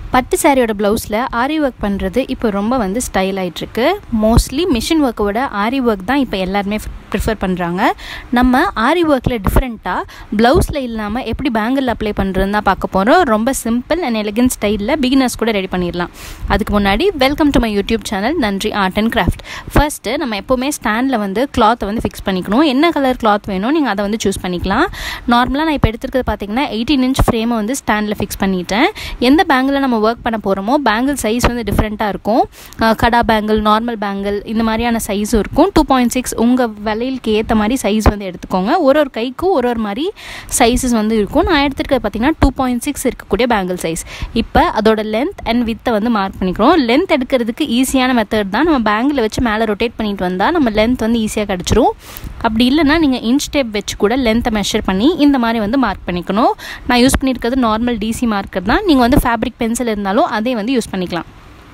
பட்டு சாரியோட ப்ளவுஸில் ஆரி ஒர்க் பண்ணுறது இப்போ ரொம்ப வந்து ஸ்டைல் ஆகிட்டுருக்கு மோஸ்ட்லி மிஷின் ஒர்க்கை விட ஆரி ஒர்க் தான் இப்போ எல்லாருமே ப்ரிஃபர் பண்ணுறாங்க நம்ம ஆரி ஒர்க்கில் டிஃப்ரெண்ட்டாக ப்ளவுஸில் இல்லாமல் எப்படி பேங்கிள் அப்ளை பண்ணுறதுன்னு தான் பார்க்க போகிறோம் ரொம்ப சிம்பிள் அண்ட் எலிகன்ட் ஸ்டைலில் பிகினர்ஸ் கூட ரெடி பண்ணிடலாம் அதுக்கு முன்னாடி welcome to my YouTube channel நன்றி ஆர்ட் அண்ட் கிராஃப்ட் ஃபர்ஸ்ட்டு நம்ம எப்போவுமே ஸ்டாண்டில் வந்து கிளாத்தை வந்து ஃபிக்ஸ் பண்ணிக்கணும் என்ன கலர் கிளாத் வேணும் நீங்கள் அதை வந்து சூஸ் பண்ணிக்கலாம் நார்மலாக நான் இப்போ எடுத்துருக்கிறது பார்த்தீங்கன்னா எயிட்டீன் இன்ச் ஃப்ரேமை வந்து ஸ்டாண்டில் ஃபிக்ஸ் பண்ணிட்டேன் எந்த பேங்கில் நம்ம ஒர்க் பண்ண போகிறோமோ பேங்கிள் சைஸ் வந்து டிஃப்ரெண்ட்டாக இருக்கும் கடா பேங்கிள் நார்மல் பேங்கிள் இந்த மாதிரியான சைஸும் இருக்கும் டூ பாயிண்ட் சிக்ஸ் உங்கள் விலையிலுக்கு ஏற்ற மாதிரி சைஸ் வந்து எடுத்துக்கோங்க ஒரு ஒரு கைக்கும் ஒரு ஒரு மாதிரி சைஸஸ் வந்து இருக்கும் நான் எடுத்துருக்கிறது பார்த்தீங்கன்னா டூ பாயிண்ட் சிக்ஸ் இருக்கக்கூடிய பேங்கிள் சைஸ் இப்போ அதோட லென்த் அண்ட் வித்தை வந்து மார்க் பண்ணிக்கிறோம் லென்த் எடுக்கிறதுக்கு ஈஸியான மெத்தட் தான் நம்ம பேங்கில் வச்சு மேலே ரொட்டேட் பண்ணிட்டு வந்தால் நம்ம லென்த் வந்து ஈஸியாக கிடச்சிரும் அப்படி இல்லைனா நீங்கள் இன்ச் டேப் வச்சு கூட லென்த்தை மெஷர் பண்ணி இந்த மாதிரி வந்து மார்க் பண்ணிக்கணும் நான் யூஸ் பண்ணியிருக்கிறது நார்மல் டிசி மார்க்கர் தான் நீங்கள் வந்து ஃபேப்ரிக் பென்சில் இருந்தாலும் அதே வந்து யூஸ் பண்ணிக்கலாம்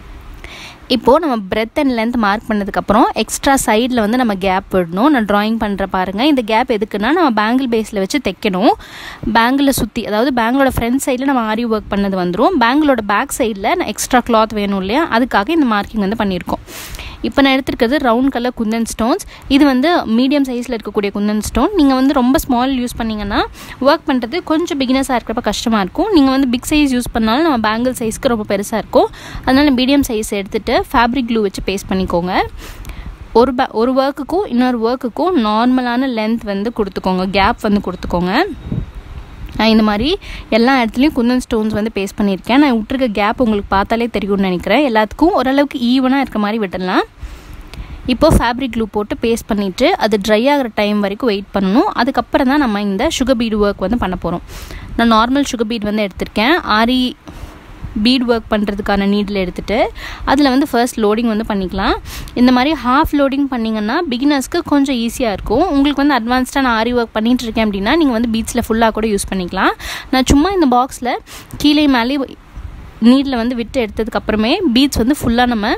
இப்போது நம்ம பிரெத் அண்ட் லென்த் மார்க் பண்ணதுக்கப்புறம் எக்ஸ்ட்ரா சைடில் வந்து நம்ம கேப் விடணும் நான் ட்ராயிங் பண்ணுற பாருங்கள் இந்த கேப் எதுக்குன்னா நம்ம பேங்கிள் பேஸில் வச்சு தைக்கணும் பேங்கில் சுற்றி அதாவது பேங்கிளோட ஃப்ரண்ட் சைடில் நம்ம ஆரி ஒர்க் பண்ணது வந்துடும் பேங்கிளோட பேக் சைடில் நான் எக்ஸ்ட்ரா கிளாத் வேணும் இல்லையா அதுக்காக இந்த மார்க்கிங் வந்து பண்ணியிருக்கோம் இப்போ நான் எடுத்துருக்கிறது ரவுண்ட் கலர் குந்தன் ஸ்டோன்ஸ் இது வந்து மீடியம் சைஸில் இருக்கக்கூடிய குந்தன் ஸ்டோன் நீங்கள் வந்து ரொம்ப ஸ்மால் யூஸ் பண்ணிங்கன்னா ஒர்க் பண்ணுறது கொஞ்சம் பிகினஸாக இருக்கிறப்ப கஷ்டமாக இருக்கும் நீங்கள் வந்து பிக் சைஸ் யூஸ் பண்ணாலும் நம்ம பேங்கிள் சைஸ்க்கு ரொம்ப பெருசாக இருக்கும் அதனால் மீடியம் சைஸ் எடுத்துகிட்டு ஃபேப்ரிக் க்ளூ வச்சு பேஸ்ட் பண்ணிக்கோங்க ஒரு பே ஒரு ஒர்க்குக்கும் இன்னொரு ஒர்க்குக்கும் நார்மலான லென்த் வந்து கொடுத்துக்கோங்க கேப் வந்து கொடுத்துக்கோங்க நான் இந்த மாதிரி எல்லா இடத்துலையும் குந்தன் ஸ்டோன்ஸ் வந்து பேஸ்ட் பண்ணியிருக்கேன் நான் விட்டுருக்க கேப் உங்களுக்கு பார்த்தாலே தெரியும்னு நினைக்கிறேன் எல்லாத்துக்கும் ஓரளவுக்கு ஈவனாக இருக்க மாதிரி விட்டுடலாம் இப்போது ஃபேப்ரிக் க்ளூ போட்டு பேஸ்ட் பண்ணிவிட்டு அது ட்ரை ஆகிற டைம் வரைக்கும் வெயிட் பண்ணணும் அதுக்கப்புறம் தான் நம்ம இந்த சுகர் பீடு ஒர்க் வந்து பண்ண போகிறோம் நான் நார்மல் சுகர் பீட் வந்து எடுத்திருக்கேன் ஆரி பீட் ஒர்க் பண்ணுறதுக்கான நீடில் எடுத்துகிட்டு அதில் வந்து ஃபர்ஸ்ட் லோடிங் வந்து பண்ணிக்கலாம் இந்த மாதிரி ஹாஃப் லோடிங் பண்ணிங்கன்னா பிகினர்ஸ்க்கு கொஞ்சம் ஈஸியாக இருக்கும் உங்களுக்கு வந்து அட்வான்ஸ்டாக நான் ஆரி ஒர்க் பண்ணிகிட்டு இருக்கேன் அப்படின்னா நீங்கள் வந்து பீட்ஸில் ஃபுல்லாக கூட யூஸ் பண்ணிக்கலாம் நான் சும்மா இந்த பாக்ஸில் கீழே மேலே நீடில் வந்து விட்டு எடுத்ததுக்கப்புறமே பீட்ஸ் வந்து ஃபுல்லாக நம்ம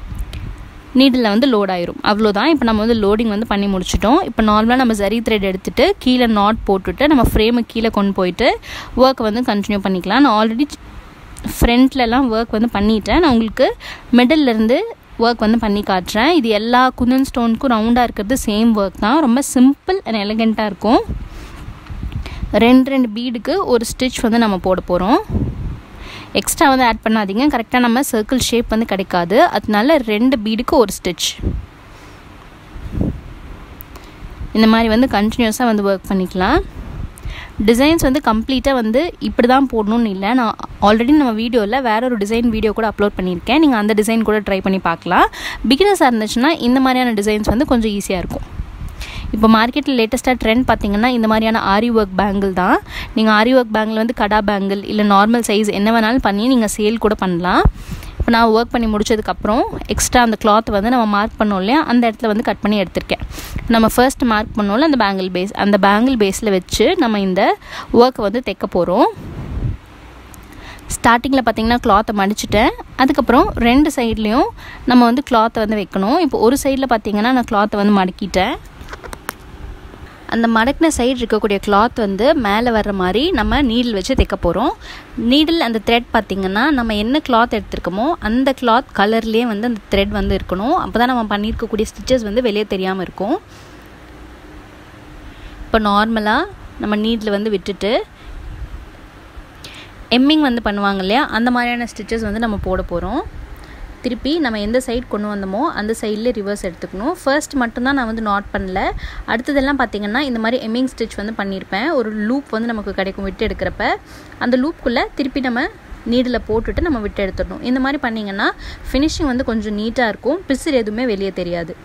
நீடில் வந்து லோட் ஆயிரும் அவ்வளோதான் இப்போ நம்ம வந்து லோடிங் வந்து பண்ணி முடிச்சிட்டோம் இப்போ நார்மலாக நம்ம ஜரி த்ரெட் எடுத்துகிட்டு கீழே நாட் போட்டுட்டு நம்ம ஃப்ரேமு கீழே கொண்டு போயிட்டு ஒர்க்கை வந்து கண்டினியூ பண்ணிக்கலாம் நான் ஆல்ரெடி ஃப்ரண்ட்லலாம் ஒர்க் வந்து பண்ணிட்டேன் நான் உங்களுக்கு மிடல்லேருந்து ஒர்க் வந்து பண்ணி காட்டுறேன் இது எல்லா குந்தன் ஸ்டோனுக்கும் ரவுண்டாக இருக்கிறது சேம் ஒர்க் தான் ரொம்ப சிம்பிள் அண்ட் எலகெண்ட்டாக இருக்கும் ரெண்டு ரெண்டு பீடுக்கு ஒரு ஸ்டிச் வந்து நம்ம போட போகிறோம் எக்ஸ்ட்ரா வந்து ஆட் பண்ணாதீங்க கரெக்டாக நம்ம சர்க்கிள் ஷேப் வந்து கிடைக்காது அதனால ரெண்டு பீடுக்கு ஒரு ஸ்டிச் இந்த மாதிரி வந்து கண்டினியூஸாக வந்து ஒர்க் பண்ணிக்கலாம் டிசைன்ஸ் வந்து கம்ப்ளீட்டாக வந்து இப்படி தான் போடணும்னு இல்லை நான் ஆல்ரெடி நம்ம வீடியோவில் வேற ஒரு டிசைன் வீடியோ கூட அப்லோட் பண்ணியிருக்கேன் நீங்கள் அந்த டிசைன் கூட ட்ரை பண்ணி பார்க்கலாம் பிகினர்ஸாக இருந்துச்சுன்னா இந்த மாதிரியான டிசைன்ஸ் வந்து கொஞ்சம் ஈஸியாக இருக்கும் இப்போ மார்க்கெட்டில் லேட்டஸ்ட்டாக ட்ரெண்ட் பார்த்தீங்கன்னா இந்த மாதிரியான ஆரி ஒர்க் பேங்கிள் தான் நீங்கள் ஆரி ஒர்க் பேங்கிள் வந்து கடா பேங்கிள் இல்லை நார்மல் சைஸ் என்ன வேணாலும் பண்ணி நீங்கள் சேல் கூட பண்ணலாம் இப்போ நான் ஒர்க் பண்ணி முடிச்சதுக்கப்புறம் எக்ஸ்ட்ரா அந்த கிளாத் வந்து நம்ம மார்க் பண்ணோம் இல்லையா அந்த இடத்துல வந்து கட் பண்ணி எடுத்திருக்கேன் நம்ம ஃபர்ஸ்ட் மார்க் பண்ணோம்ல அந்த பேங்கிள் பேஸ் அந்த பேங்கிள் பேஸில் வச்சு நம்ம இந்த ஒர்க்கை வந்து தைக்க போகிறோம் ஸ்டார்டிங்கில் பார்த்தீங்கன்னா கிளாத்தை மடிச்சுட்டேன் அதுக்கப்புறம் ரெண்டு சைட்லேயும் நம்ம வந்து கிளாத்தை வந்து வைக்கணும் இப்போ ஒரு சைடில் பார்த்தீங்கன்னா நான் கிளாத்தை வந்து மடக்கிட்டேன் அந்த மடக்கின சைடு இருக்கக்கூடிய கிளாத் வந்து மேலே வர்ற மாதிரி நம்ம நீடில் வச்சு தைக்க போகிறோம் நீடில் அந்த த்ரெட் பார்த்திங்கன்னா நம்ம என்ன கிளாத் எடுத்திருக்கோமோ அந்த கிளாத் கலர்லேயே வந்து அந்த த்ரெட் வந்து இருக்கணும் அப்போ தான் நம்ம பண்ணியிருக்கக்கூடிய ஸ்டிச்சஸ் வந்து வெளியே தெரியாமல் இருக்கும் இப்போ நார்மலாக நம்ம நீடில் வந்து விட்டுட்டு எம்மிங் வந்து பண்ணுவாங்க இல்லையா அந்த மாதிரியான ஸ்டிச்சஸ் வந்து நம்ம போட போகிறோம் திருப்பி நம்ம எந்த சைடு கொண்டு வந்தோமோ அந்த சைடில் ரிவர்ஸ் எடுத்துக்கணும் ஃபர்ஸ்ட் மட்டும்தான் நான் வந்து நாட் பண்ணல அடுத்ததெல்லாம் பார்த்திங்கன்னா இந்த மாதிரி எம்மிங் ஸ்டிச் வந்து பண்ணியிருப்பேன் ஒரு லூப் வந்து நமக்கு கிடைக்கும் விட்டு எடுக்கிறப்ப அந்த லூப்புக்குள்ளே திருப்பி நம்ம நீடில் போட்டுட்டு நம்ம விட்டு எடுத்துடணும் இந்த மாதிரி பண்ணிங்கன்னா ஃபினிஷிங் வந்து கொஞ்சம் நீட்டாக இருக்கும் பிசிறு எதுவுமே வெளியே தெரியாது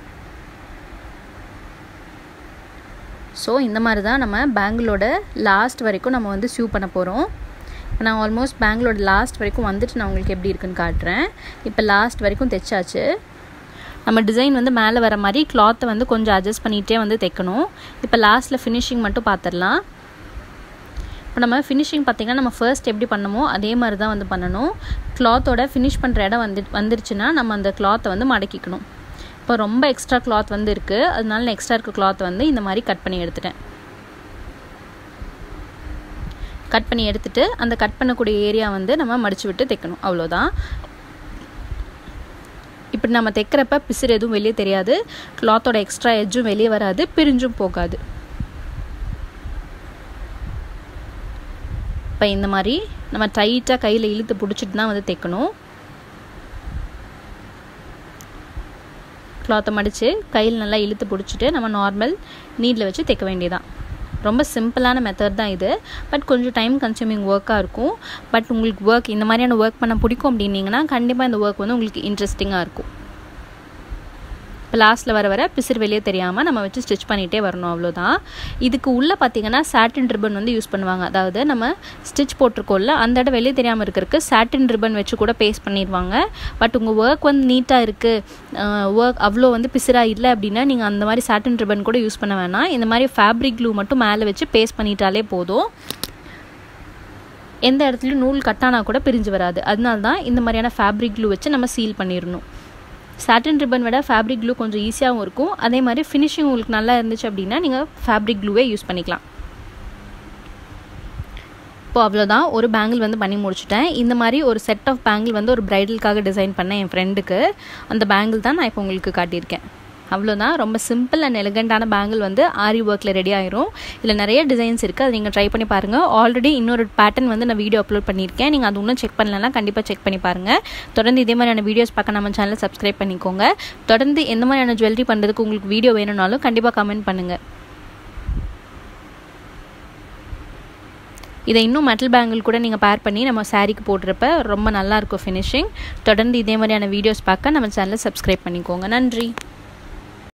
ஸோ இந்த மாதிரி தான் நம்ம பேங்கிளோட லாஸ்ட் வரைக்கும் நம்ம வந்து ஷூ பண்ண போகிறோம் இப்போ நான் ஆல்மோஸ்ட் பேங்களோட லாஸ்ட் வரைக்கும் வந்துட்டு நான் உங்களுக்கு எப்படி இருக்குன்னு காட்டுறேன் இப்போ லாஸ்ட் வரைக்கும் தைச்சாச்சு நம்ம டிசைன் வந்து மேலே வர மாதிரி கிளாத்தை வந்து கொஞ்சம் அட்ஜஸ்ட் பண்ணிகிட்டே வந்து தைக்கணும் இப்போ லாஸ்ட்டில் ஃபினிஷிங் மட்டும் பார்த்துடலாம் இப்போ நம்ம ஃபினிஷிங் பார்த்திங்கன்னா நம்ம ஃபர்ஸ்ட் எப்படி பண்ணமோ அதே மாதிரி தான் வந்து பண்ணணும் கிளாத்தோட ஃபினிஷ் பண்ணுற இடம் வந்து வந்துருச்சுன்னா நம்ம அந்த கிளாத்தை வந்து மடக்கிக்கணும் இப்போ ரொம்ப எக்ஸ்ட்ரா கிளாத் வந்து இருக்குது அதனால நான் எக்ஸ்ட்ரா இருக்க கிளாத் வந்து இந்த மாதிரி கட் பண்ணி எடுத்துட்டேன் கட் பண்ணி எடுத்துகிட்டு அந்த கட் பண்ணக்கூடிய ஏரியா வந்து நம்ம மடித்து விட்டு தைக்கணும் அவ்வளோதான் இப்படி நம்ம தைக்கிறப்ப பிசிறு எதுவும் வெளியே தெரியாது கிளாத்தோட எக்ஸ்ட்ரா எஜ்ஜும் வெளியே வராது பிரிஞ்சும் போகாது இப்போ இந்த மாதிரி நம்ம டைட்டாக கையில் இழுத்து பிடிச்சிட்டு தான் வந்து தைக்கணும் கிளாத்தை மடித்து கையில் நல்லா இழுத்து பிடிச்சிட்டு நம்ம நார்மல் நீடில் வச்சு தைக்க வேண்டியதான் ரொம்ப சிம்பிளான மெத்தட் தான் இது பட் கொஞ்சம் டைம் கன்சியூமிங் ஒர்க்காக இருக்கும் பட் உங்களுக்கு ஒர்க் இந்த மாதிரியான ஒர்க் பண்ண பிடிக்கும் அப்படின்னீங்கன்னா கண்டிப்பாக இந்த ஒர்க் வந்து உங்களுக்கு இன்ட்ரெஸ்டிங்காக இருக்கும் இப்போ லாஸ்ட்டில் வர வர பிசிறு வெளியே தெரியாமல் நம்ம வச்சு ஸ்டிச் பண்ணிகிட்டே வரணும் அவ்வளோதான் இதுக்கு உள்ளே பார்த்தீங்கன்னா சாட்டின் ரிப்பன் வந்து யூஸ் பண்ணுவாங்க அதாவது நம்ம ஸ்டிச் போட்டிருக்கோம்ல அந்த இடம் வெளியே தெரியாமல் இருக்கிறதுக்கு சாட்டின் ரிப்பன் வச்சு கூட பேஸ்ட் பண்ணிடுவாங்க பட் உங்கள் ஒர்க் வந்து நீட்டாக இருக்குது ஒர்க் அவ்வளோ வந்து பிசிறாக இல்லை அப்படின்னா நீங்கள் அந்த மாதிரி சாட்டின் ரிப்பன் கூட யூஸ் பண்ண வேணாம் இந்த மாதிரி ஃபேப்ரிக் க்ளூ மட்டும் மேலே வச்சு பேஸ்ட் பண்ணிட்டாலே போதும் எந்த இடத்துலையும் நூல் கட்டானா கூட பிரிஞ்சு வராது அதனால தான் இந்த மாதிரியான ஃபேப்ரிக் க்ளூ வச்சு நம்ம சீல் பண்ணிடணும் சாட்டின் ரிப்பன் விட ஃபேப்ரிக் க்ளூ கொஞ்சம் ஈஸியாகவும் இருக்கும் அதே மாதிரி ஃபினிஷிங் உங்களுக்கு நல்லா இருந்துச்சு அப்படின்னா நீங்கள் ஃபேப்ரிக் க்ளூவே யூஸ் பண்ணிக்கலாம் இப்போ அவ்வளோதான் ஒரு பேங்கிள் வந்து பண்ணி முடிச்சிட்டேன் இந்த மாதிரி ஒரு செட் ஆஃப் பேங்கிள் வந்து ஒரு ப்ரைடலுக்காக டிசைன் பண்ணேன் என் ஃப்ரெண்டுக்கு அந்த பேங்கிள் தான் நான் இப்போ உங்களுக்கு காட்டியிருக்கேன் அவ்வளோதான் ரொம்ப சிம்பிள் அண்ட் எலிகண்ட்டான பேங்கிள் வந்து ஆரி ஒர்க்கில் ரெடி ஆயிரும் இதில் நிறைய டிசைன்ஸ் இருக்குது அதை நீங்கள் ட்ரை பண்ணி பாருங்கள் ஆல்ரெடி இன்னொரு பேட்டர்ன் வந்து நான் வீடியோ அப்லோட் பண்ணியிருக்கேன் நீங்கள் அது இன்னும் செக் பண்ணலன்னா கண்டிப்பாக செக் பண்ணி பாருங்கள் தொடர்ந்து இதே மாதிரியான வீடியோஸ் பார்க்க நம்ம சேனலை சப்ஸ்கிரைப் பண்ணிக்கோங்க தொடர்ந்து எந்த மாதிரியான ஜுவல்லரி பண்ணுறதுக்கு உங்களுக்கு வீடியோ வேணும்னாலும் கண்டிப்பாக கமெண்ட் பண்ணுங்கள் இதை இன்னும் மெட்டல் பேங்கிள் கூட நீங்கள் பேர் பண்ணி நம்ம சாரீக்கு போடுறப்ப ரொம்ப நல்லாயிருக்கும் ஃபினிஷிங் தொடர்ந்து இதே மாதிரியான வீடியோஸ் பார்க்க நம்ம சேனலை சப்ஸ்கிரைப் பண்ணிக்கோங்க நன்றி